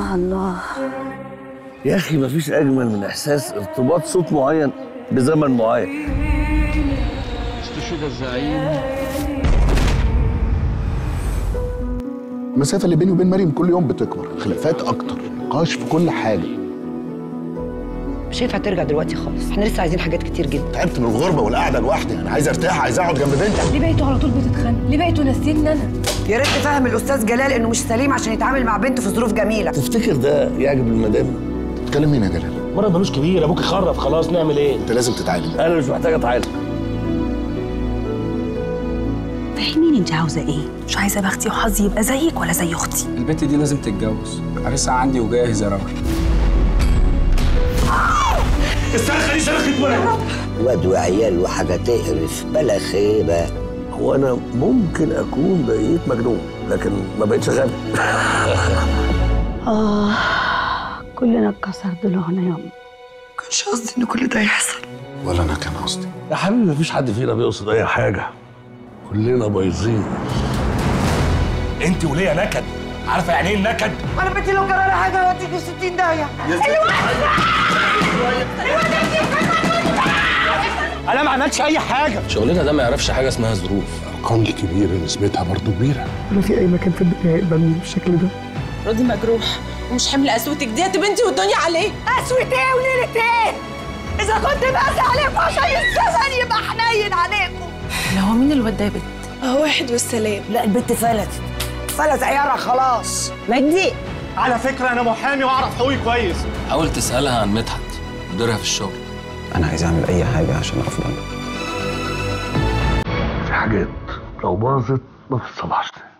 الله يا اخي مفيش اجمل من احساس ارتباط صوت معين بزمن معين استشهد الزعيم المسافه اللي بيني وبين مريم كل يوم بتكبر خلافات اكتر نقاش في كل حاجه مش هينفع ترجع دلوقتي خالص احنا لسه عايزين حاجات كتير جدا تعبت من الغربه والقعده لوحدي انا عايز ارتاح عايز اقعد جنب بنتي ليه بقيتوا على طول بتتخانقوا ليه بقيتوا ناسيني انا يا ريت تفهم الاستاذ جلال انه مش سليم عشان يتعامل مع بنته في ظروف جميله تفتكر ده يعجب المدام تتكلم مين يا جلال مرض ملوش كبير ابوك خرف خلاص نعمل ايه انت لازم تتعالج انا مش محتاج اتعالج فهميني انت عاوزه ايه مش عايزه بختي وحظي يبقى زيك ولا زي اختي البنت دي لازم تتجوز عريسها عندي وجاهز يا راجل الصرخه دي صرخه ولد واد وعيال وحاجة تقرف بلا خيبة هو انا ممكن اكون بقيت مجنون لكن ما بقتش غبي اه كلنا اتكسر ضلوعنا يوم كانش قصدي ان كل ده يحصل ولا انا كان قصدي يا حبيبي مفيش حد فينا بيقصد اي حاجه كلنا بايظين انت وليا نكد عارفه يعني ايه النكد انا بنتي لو جرى لها حاجه هوديك في 60 داهيه انا ما عملتش اي حاجه شغلنا ده ما يعرفش حاجه اسمها ظروف ارقام دي كبيره نسبتها برضو كبيره ولا في اي مكان في الدنيا يقبلني بالشكل ده راضي مجروح ومش حمل قسوتك دي هتبنتي والدنيا عليه قسوة ايه وليلة ايه؟ إذا كنت بقسى عليكم عشان الزمن يبقى حنين عليكم لا هو مين الواد ده يا بنت؟ هو واحد والسلام لا البنت فلتت فلت عيارها خلاص مجدي على فكره انا محامي واعرف حقوقي كويس حاول تسالها عن مدحت مديرها في الشغل انا عايز اعمل اي حاجه عشان افضل في حاجات لو باظت ما بتصلحش